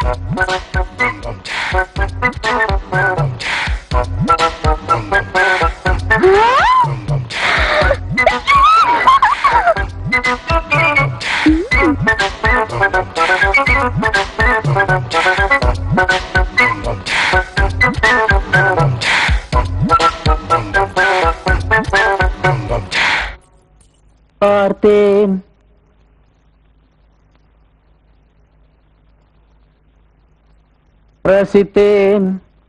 பார்த்தேன் ரசித்தேன்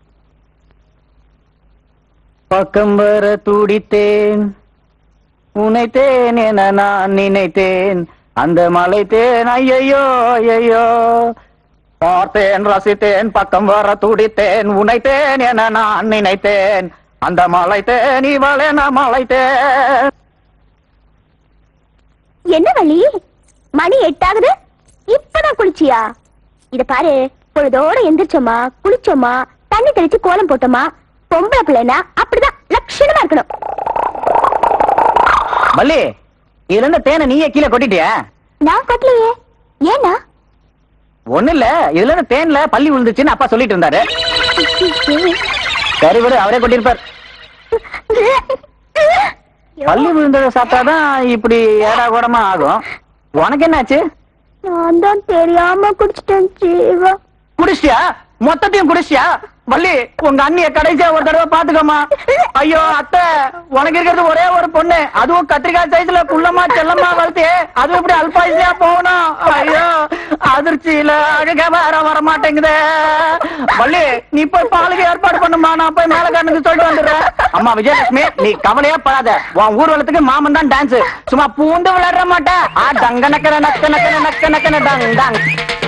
பக்கம் வர துடித்தேன் உனைத்தேன் என நான் நினைத்தேன் அந்த மலைத்தேன் ஐயையோ ஐயையோ பார்த்தேன் ரசித்தேன் பக்கம் வர துடித்தேன் உனைத்தேன் என நான் நினைத்தேன் அந்த மலைத்தேன் இவளென மலைத்தேன் என்ன வழி மணி எட்டாகுது இப்பதான் குளிச்சியா இத பாரு பொழுதோட எந்திரிச்சோமா குளிச்சோமா தண்ணி தெளிச்சு கோலம் போட்டோமா பொம்பளை பிள்ளைனா அப்படிதான் லட்சணமா இருக்கணும் மல்லி இதுல இருந்த தேனை நீயே கீழே கொட்டிட்டியா நான் கொட்டலையே ஏன்னா ஒண்ணு இல்ல இதுல இருந்து தேன்ல பள்ளி விழுந்துச்சுன்னு அப்பா சொல்லிட்டு இருந்தாரு சரி விடு அவரே கொட்டிருப்பார் பள்ளி விழுந்ததை சாப்பிட்டாதான் இப்படி ஏடா கூடமா ஆகும் உனக்கு என்னாச்சு நான் தான் தெரியாம குடிச்சிட்டேன் ஜீவா குடிச்சியா மொத்தத்தையும் குடிச்சியா வள்ளி உங்க அண்ணிய கடைசியா ஒரு தடவை பாத்துக்கோமா ஐயோ அத்தை உனக்கு இருக்கிறது ஒரே ஒரு பொண்ணு அதுவும் கத்திரிக்காய் சைஸ்ல குள்ளமா செல்லமா வளர்த்து அதுவும் இப்படி அல்பாயுசியா போகணும் ஐயோ அதிர்ச்சியில அழுக வேற வர மாட்டேங்குதே வள்ளி நீ போய் பாலுக்கு ஏற்பாடு பண்ணுமா நான் போய் மேல கண்ணுக்கு சொல்லிட்டு வந்துடுறேன் அம்மா விஜயலட்சுமி நீ கவலையே படாத உன் ஊர்வலத்துக்கு மாமன் தான் டான்ஸ் சும்மா பூந்து விளையாட மாட்டேன் ஆ டங்க நக்கன நக்க நக்கன நக்க நக்கன டங் டங்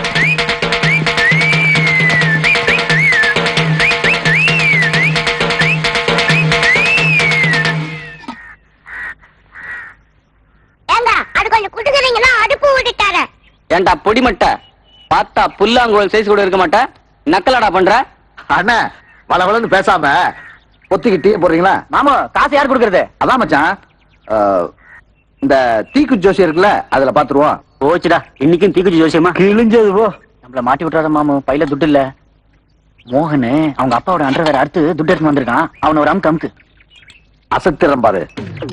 ஏங்க அது கொஞ்சம் குடுக்குறீங்களா அடுப்பு விட்டுட்டார ஏன்டா பொடிமட்ட பார்த்தா புல்லாங்குழல் சைஸ் கூட இருக்க மாட்டா நக்கலாடா பண்ற அண்ணா வள வளன்னு பேசாம ஒத்திக்கு டீ போடுறீங்களா மாமு காசு யார் கொடுக்கறது அதான் மச்சான் அஹ், இந்த தீக்கு ஜோசி இருக்குல்ல அதுல பாத்துருவோம் போச்சுடா இன்னைக்கும் தீக்குச்சி ஜோசியமா கிழிஞ்சது போ நம்மள மாட்டி விட்டுறாத மாமு பையில துட்டு இல்ல மோகனு அவங்க அப்பாவோட அண்டர் வேற அடுத்து துட்டு எடுத்து வந்திருக்கான் அவன ஒரு அமுக்கு அமுக்கு அசத்திரம் பாரு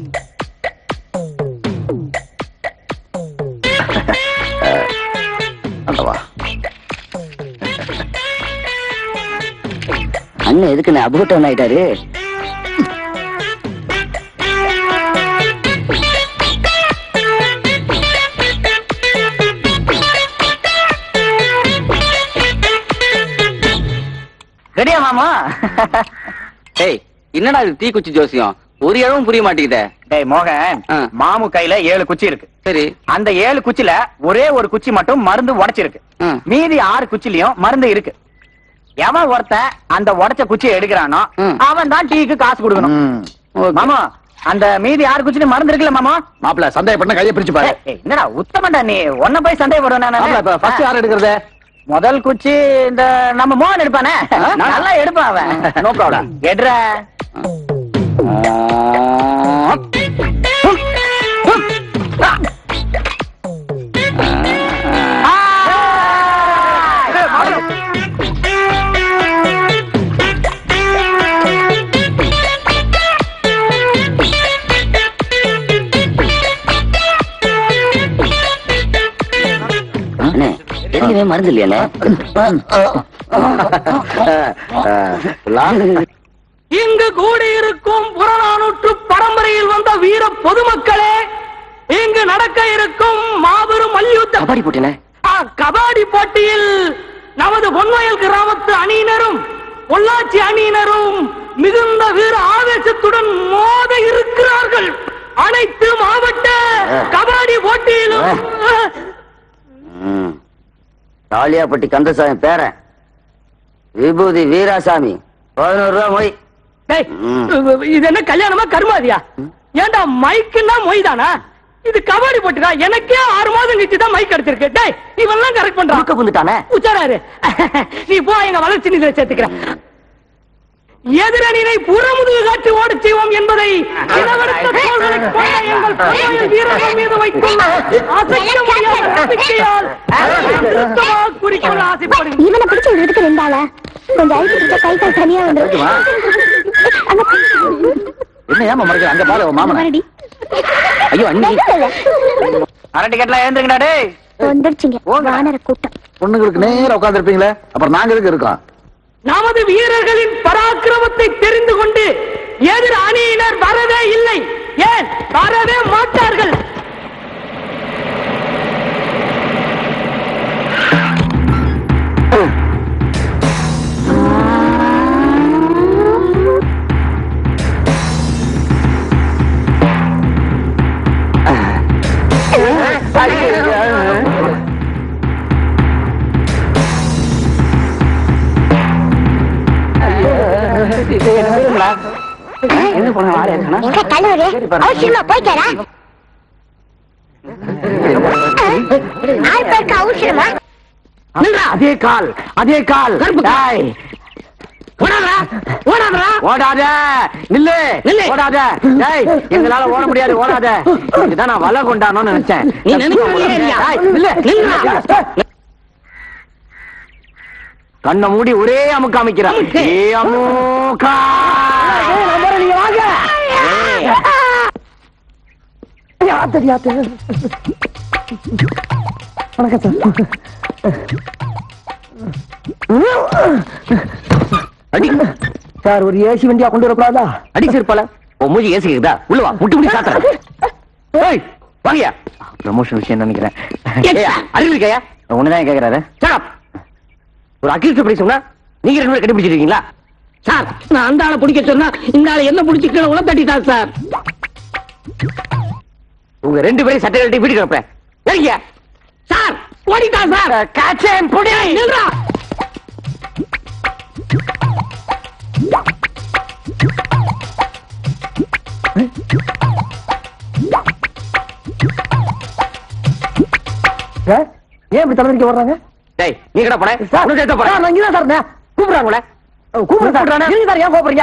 அஹ், அந்த வா அண்ணன் எதுக்கு அபூட்டம் ஆயிட்டாரு ரெடியா மாமா டேய் என்னடா இது தீக்குச்சி ஜோசியம் ஒரு இடமும் புரிய மாட்டேங்குதே டேய் மோகன் ஆ. மாமு கையில ஏழு குச்சி இருக்கு சரி அந்த ஏழு குச்சில ஒரே ஒரு குச்சி மட்டும் மருந்து உடைச்சிருக்கு ம். மீதி ஆறு குச்சிலயும் மருந்து இருக்கு எவன் ஒருத்தன் அந்த உடைச்ச குச்சியை எடுக்கிறானோ ம். அவன் தான் டீக்கு காசு கொடுக்கணும் ம். ஓகே. மாமா அந்த மீதி ஆறு குச்சிலும் மருந்து இருக்குல்ல மாமா மாப்பிள சந்தேகப்பட்ட கையை பிரிச்சு பாரு ஏய், ஏய், என்னடா உத்தமண்டா நீ உன்ன போய் சந்தேகப்படுவேன் மாப்பிள இப்ப ஃபர்ஸ்ட் யார் எடுக்கிறது முதல் குச்சி இந்த நம்ம மோகன் எடுப்பானே நல்லா எடுப்பான் அவன் No problem. எடுற அண்ணே எதுவுமே மருந்து இல்லையாண்ணே இங்கு கூடியிருக்கும் புறநானூற்று பரம்பரையில் வந்த வீர பொதுமக்களே இங்கு நடக்க இருக்கும் மாபெரும் மல்யுத்த கபடி போட்டினே ஆ, கபாடி போட்டியில் நமது பொன்வயல் கிராமத்து அணியினரும் பொள்ளாச்சி அணியினரும் மிகுந்த வீர ஆவேசத்துடன் மோத இருக்கிறார்கள் அனைத்து மாவட்ட கபாடி போட்டியிலும் காளியாப்பட்டி கந்தசாமி பேரன் விபூதி வீராசாமி பதினோரு ரூபா மொய் டேய், ம். இது என்ன கல்யாணமா கருமாதியா ஏன்டா மைக்குன்னா மொய் தானா இது கபாடி போட்டுடா எனக்கே ஆறு மாதம் கழிச்சு தான் மைக் எடுத்திருக்கு டேய் இவெல்லாம் கரெக்ட் பண்றான் புந்துட்டானே உச்சாராரு நீ போ எங்க வளர்ச்சி நிதியில சேர்த்துக்கிறேன் எதிரணியை புறமுதுகு காட்டி ஓடச் செய்வோம் என்பதை இளவெடுத்த தோள்களைக் கொண்ட எங்கள் படையின் வீரர்கள் மீது வைக்கும் அசைக்க முடியாத நம்பிக்கையால் திருத்தமாக குறிக்கொள்ள ஆசைப்படுகிறேன் இவனை பிடிச்சு விடுறதுக்கு ரெண்டாளா கொஞ்சம் அழுத்தி பிடிச்சா கை கால் தனியா வந்துரும் இருக்குமா? அங்க என்ன ஏமா மறைக்கிற அங்க பாரு உன் மாமனை மறுபடி ஐயோ அண்ணி அரட்டி கட்டலாம் ஏந்திருங்கடா டேய் வந்துருச்சுங்க வானர கூட்டம் பொண்ணுங்களுக்கு நேரா உட்காந்துருப்பீங்களே அப்புறம் நாங்க எதுக்கு இருக்கோம் நமது வீரர்களின் பராக்கிரமத்தை தெரிந்து கொண்டு எதிர் அணியினர் வரவே இல்லை ஏன் வரவே மாட்டார்கள் என்ன பண்ண ஆளே இருக்கானா? எங்க தலைவரு அவசியமா போய்க்காரா ஆள் பேருக்கு அவசரமா அதே கால் அதே கால் டேய், ஓடாதா ஓடாதா ஓடாத நில்லு நில்லு ஓடாத டேய் எங்களால ஓட முடியாது ஓடாத இதுதான் நான் வலை கொண்டானோன்னு நினைச்சேன் நீ நினைக்கிறதே டேய், நில்லு நில்லு கண்ணை மூடி ஒரே அமுக்கு அமைக்கிறான் ஏ அமுக்கா நீங்க வாங்க அடி சார் ஒரு ஏசி வண்டியா கொண்டு வரக்கூடாதா அடி சிறுப்பால உன் மூஞ்சி ஏசிக்குதா உள்ள வா முட்டி முடி சாத்துறேன் ஏய் வாங்கயா ப்ரமோஷன் விஷயம் நினைக்கிறேன் ஏய், அறிவு இருக்கையா ஒண்ணுதான் கேக்குறாரு Shut up. ஒரு அக்யூஸ்ட் படி சொன்னா நீங்க ரெண்டு பேரும் கண்டுபிடிச்சிருக்கீங்களா சார் நான் அந்த ஆளை பிடிக்க சொன்னா இந்த ஆளை என்ன பிடிச்சி கீழே உள்ள தட்டிட்டார் சார் உங்க ரெண்டு பேரும் சட்டை கட்டி வீட்டுக்கு அனுப்புறேன் சரிங்க சார் ஓடிட்டான் சார் காச்சேன் புடி நில்றா ஏன் இப்படி தலைவரிக்க வர்றாங்க டேய் நீ கடை போன சார் சேர்த்த போற நான் இங்கதான் சார் இருந்தேன். கூப்பிடுறாங்களே கூப்பிடுறேன் சார் கூப்பிடுறானே? இருங்க சார் ஏன் கோபுறீங்க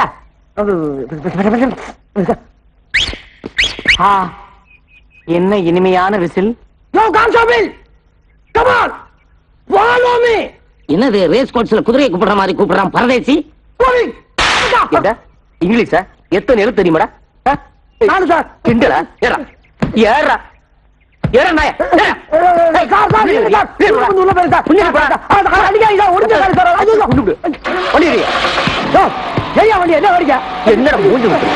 ஆ, என்ன இனிமையான விசில் யோ கான்ஸ்டபிள் கமான் ஃபாலோ மீ என்னது ரேஸ் கோர்ஸ்ல குதிரையை கூப்பிடுற மாதிரி கூப்பிடுறான் பரதேசி என்ன இங்கிலீஷா எத்தனை எழுத்து தெரியுமாடா ஆ? நானு சார் கிண்டலா ஏறா ஏறா ஏறா நாய ஏறா. சார் சார் இருங்க சார் கொஞ்சம் உள்ள போயிருங்க சார் புண்ணியம் போடா. ஆ, ஆ, அடிக்காதீங்க சார் ஒடிஞ்ச சார் சார் ஐயோ கொண்டு விடு. வண்டி எடு. யோ, ஏய்யா வண்டி என்ன வரீங்க என்னடா மூஞ்சி விட்டு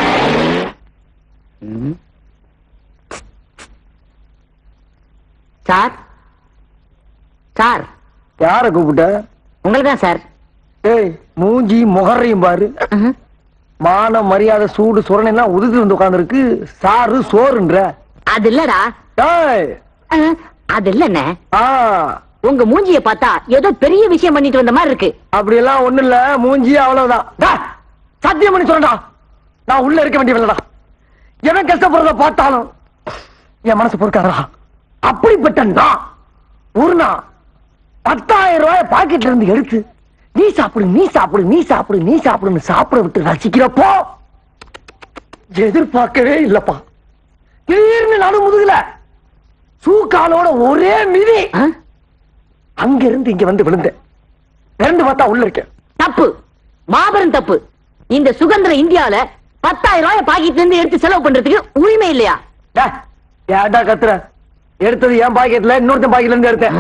சார் சார் யார கூப்பிட்ட உங்களுக்கு தான் சார் ஏய் மூஞ்சி முகரையும் பாரு மான மரியாதை சூடு சுரணை எல்லாம் உதுத்து வந்து உட்கார்ந்துருக்கு சாரு சோறுன்ற அது இல்லடா ஏய் அஹ், அது இல்லண்ணே ஆ உங்க மூஞ்சிய பார்த்தா ஏதோ பெரிய விஷயம் பண்ணிட்டு வந்த மாதிரி இருக்கு அப்படி எல்லாம் ஒண்ணு இல்ல மூஞ்சி அவ்வளவுதான் டா, சத்தியம் பண்ணி சொல்றா நான் உள்ள இருக்க வேண்டியவில்லடா எவன் கஷ்டப்படுறத பார்த்தாலும் என் மனசு பொறுக்காதடா அப்படிப்பட்ட நான் ஒரு நாள் பத்தாயிரம் ரூபாய் பாக்கெட்ல இருந்து எடுத்து நீ சாப்பிடு நீ சாப்பிடு நீ சாப்பிடு நீ சாப்பிடுன்னு சாப்பிட விட்டு ரசிக்கிறப்போ எதிர்பார்க்கவே இல்லப்பா திடீர்னு நடு முதுகுல சூக்காலோட ஒரே மிதி அஹ், அங்க இருந்து இங்க வந்து விழுந்தேன் திறந்து பார்த்தா உள்ள இருக்கேன் தப்பு மாபெரும் தப்பு இந்த சுதந்திர இந்தியால பத்தாயிரம் ரூபாய் பாக்கெட்ல இருந்து எடுத்து செலவு பண்றதுக்கு உரிமை இல்லையா டேய், ஏன்டா கத்துற எடுத்தது என் பாக்கெட்ல இன்னொருத்தன் பாக்கெட்ல இருந்து எடுத்தேன்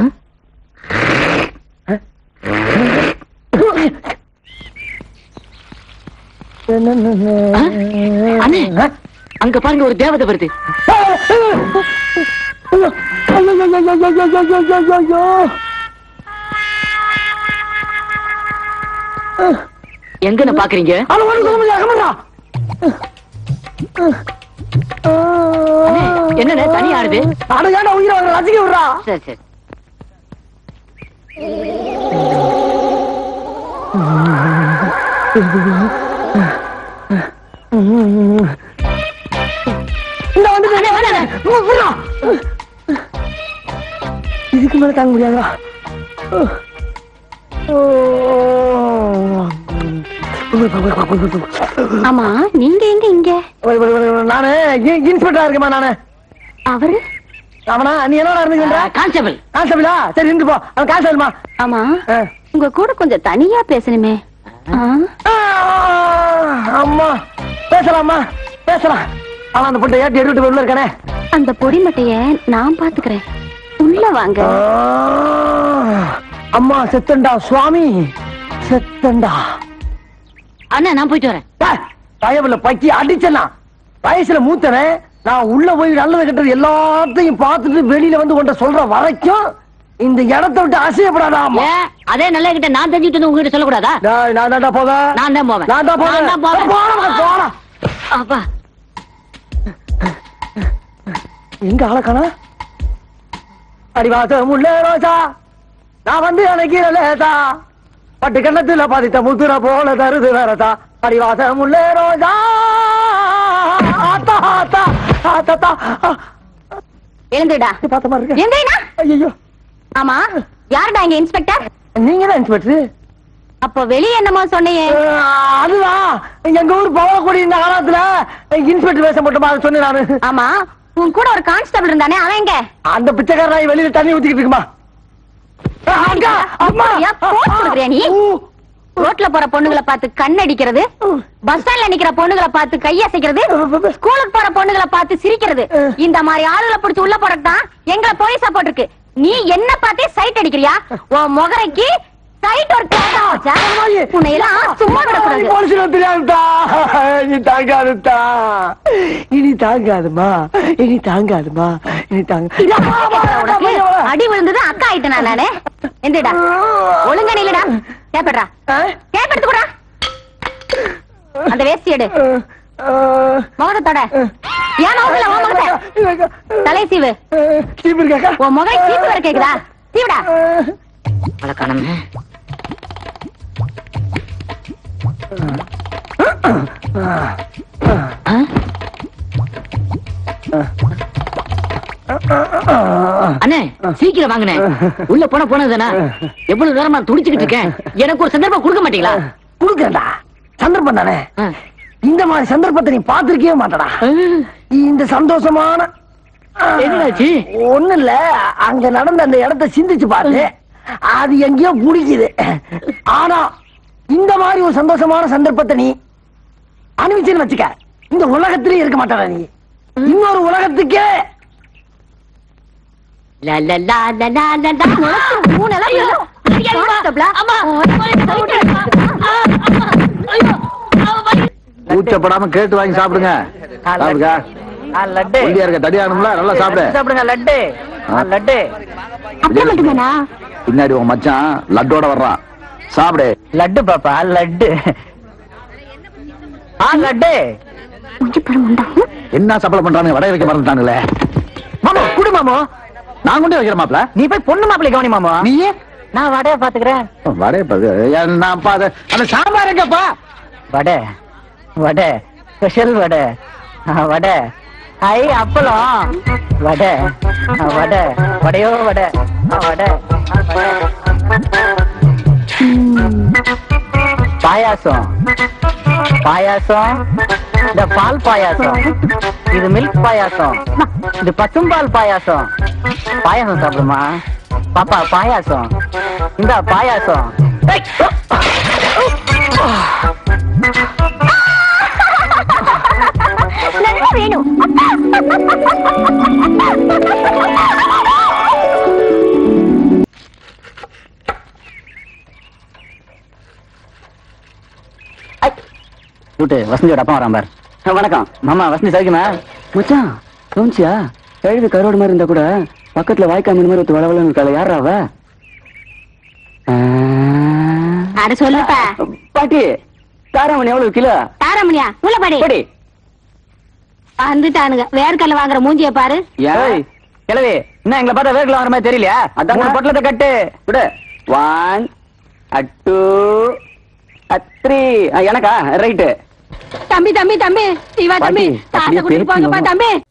அண்ணே அங்க பாருங்க ஒரு தேவதை வருது எங்கன்னு பாக்குறீங்க அண்ணே, என்னண்ணே தனி ஆடுது அட ஏன்டா உயிரை வாங்குற ரசிக்க விடுறா சரி சரி இந்த வந்து விடுறா இதுக்கு மேல தாங்க முடியாதா ஓ ஆமா நீங்க எங்க இங்க நானு இ- இன்ஸ்பெக்டரா இருக்கேமா நானு அவரு அவனா நீ என்னடா இருந்துக்கின்ற கான்ஸ்டபிள் கான்ஸ்டபிளா சரி இருந்து போ அவன் கான்ஸ்டபிள்மா ஆமா உங்க கூட கொஞ்சம் தனியா பேசணுமே ஆ? அம்மா பேசலாமா பேசலாம் அவன் அந்த பொண்ணை ஏற்றி எடுத்துட்டு உள்ள இருக்கானே அந்த பொடி மட்டைய நான் பாத்துக்கிறேன் உள்ள வாங்க ஆ, அம்மா செத்தண்டா சுவாமி செத்தண்டா அண்ணா நான் போயிட்டு வரேன் பயவுல பக்கி அடிச்சனா வயசுல மூத்தவன் நான் உள்ள போய் நல்லது கெட்டது எல்லாத்தையும் பார்த்துட்டு வெளியில வந்து உன்ட்ட சொல்ற வரைக்கும் இந்த இடத்தை விட்டு அசையப்படாதா அம்மா ஏன் அதே நல்ல கிட்ட நான் தெரிஞ்சுட்டு வந்து உங்ககிட்ட சொல்லக்கூடாதா நான் நான் தான்டா போவேன் நான் தான் போவேன் நான் தான் போவேன் நான் தான் போவேன். போறேன், போறேன். அப்பா எங்க ஆளக்கானா அடிவாச முள்ளே ரோசா நான் வந்து அணைக்கிற லேசா பட்டு கண்ணத்துல பதித்த முத்துற போல தருது வேறதா அடிவாச முள்ளே ரோசா ஆத்தா ஆத்தா ஆத்தா எழுந்துடா பார்த்த மாதிரி இருக்கு எந்திரிடா ஐயோ ஆமா யாருடா இங்க இன்ஸ்பெக்டர் நீங்க தான் இன்ஸ்பெக்டர் அப்போ வெளிய என்னமோ சொன்னியே அதுதான் எங்க ஊர் பவளக்குடி இந்த காலத்துல இன்ஸ்பெக்டர் வேஷம் போட்டுமா அதை சொன்னேன் நானு ஆமா உன் கூட ஒரு கான்ஸ்டபிள் இருந்தானே அவன் எங்க அந்த பிச்சைக்கார நாய் வெளியில தண்ணி ஊத்திக்கிட்டு இருக்குமா அக்கா, அம்மா ஏன் போஸ் கொடுக்குறியா நீ? ரோட்ல போற பொண்ணுங்களை பார்த்து கண்ணடிக்கிறது பஸ் ஸ்டாண்ட்ல நிக்கிற பொண்ணுங்களை பார்த்து கையசைக்கிறது ஸ்கூலுக்கு போற பொண்ணுங்களை பார்த்து சிரிக்கிறது இந்த மாதிரி ஆளுகளை பிடிச்சு உள்ள போறதுதான் எங்களை போலீஸா போட்டிருக்கு நீ என்ன பார்த்தே சைட் அடிக்கிறியா உன் முகரைக்கு சைட் ஒரு கேட்டா வச்சா உன்னை எல்லாம் சும்மா விடக்கூடாது போலீஸ்ல தெரியாதுதா இனி தாங்காதுதா இனி தாங்காதுமா இனி தாங்காதுமா இனி தாங்க உனக்கு அடி விழுந்தது அக்கா ஆயிட்டேனா நானு எந்திரடா ஒழுங்கா நில்லுடா கேப்படா கேப் எடுத்துக்கூடா அந்த வேஷ்டி எடு முகத்தோட ஏன் முகத்துல உன் முகத்தை தலை சீவு சீப்பு இருக்காக்கா உன் முகை சீப்பு வர கேக்குதா சீவுடா வழக்கானமே அண்ணே சீக்கிரம் வாங்கண்ணே உள்ள போன போனதுதானா எவ்வளவு நேரமா துடிச்சுக்கிட்டு இருக்கேன் எனக்கு ஒரு சந்தர்ப்பம் கொடுக்க மாட்டீங்களா குடுக்கறா சந்தர்ப்பம் தானே ஆ. இந்த மாதிரி சந்தர்ப்பத்தை நீ பாத்திருக்கவே மாட்டடா இந்த சந்தோஷமான என்னடாச்சு? ஒண்ணு இல்ல அங்க நடந்த அந்த இடத்தை சிந்திச்சு பாரு அது எங்கேயோ புடிக்குது ஆனா இந்த மாதிரி ஒரு சந்தோஷமான சந்தர்ப்பத்தை நீ அனுபவிச்சுன்னு வச்சுக்க இந்த உலகத்திலே இருக்க மாட்டாடா நீ இன்னொரு உலகத்துக்கே லா, லா, லா, லா, லா, லா, லா. மூணு எல்லாம் விழும். கான்ஸ்டபிளா? உன் சைட் கூச்சப்படாம கேட்டு வாங்கி சாப்பிடுங்க சாப்பிடுங்க லட்டு ஒல்லியா இருக்க தடியானும்ல நல்லா சாப்பிடு சாப்பிடுங்க லட்டு லட்டு அப்படியே மட்டும்தானா பின்னாடி உன் மச்சான் லட்டோட வர்றான் சாப்பிடு லட்டு பாப்பா லட்டு ஆ லட்டு முடிச்சு பாரு முண்டா என்ன சப்பளம் பண்றானுங்க வடைய வைக்க மறந்துட்டானுங்களே மாமா குடு மாமா நான் கொண்டு வைக்கிறேன் மாப்ள நீ போய் பொண்ணு மாப்பிள்ளை கவனி மாமா நீ நான் வடைய பாத்துக்கிறேன் வடைய பாரு. நான் பாரு அந்த சாம்பார் எங்கப்பா வடை வடை ஸ்பெஷல் வடை ஆ, வடை ஐ அப்பளம் வடை ஆ, வடை வடையோ வடை ஆ, வடை ஆ, வடை. பாயாசம் பாயாசம் இந்த பால் பாயாசம் இது மில்க் பாயாசம் இது பசும்பால் பாயாசம் பாயாசம் சாப்பிடுமா பாப்பா பாயாசம் இந்த பாயாசம் ஏய், நல்லா வேணும் கூட்டு வசந்தியோட அப்பா வரான் பார் வணக்கம் மாமா வசந்தி சரிக்குமா மச்சான் கவுன்சியா கழுவி கரோடு மாதிரி இருந்தா கூட பக்கத்துல வாய்க்கா மீன் மாதிரி ஒருத்தர் வளவலன்னு இருக்காள் யாரா அவ ஆ. அட சொல்லுப்பா பாட்டி காராமணி எவ்வளவு கிலோ தாரமணியா உள்ள பாடி படி வந்துட்டானுங்க வேர்க்கல்ல வாங்குற மூஞ்சிய பாரு ஏய் கிழவி என்ன எங்களை பார்த்தா வேர்க்கல வாங்குற மாதிரி தெரியலையா அதான் மூணு பொட்டலத்தை கட்டு விடு ஒன் டூ த்ரீ எனக்கா ரைட்டு தம்பி தம்பி தம்பி இவா தம்பி பாட்டி, தாத்தா அப்படியே கூட்டிட்டு போங்கப்பா பேசிக்கணும். தம்பி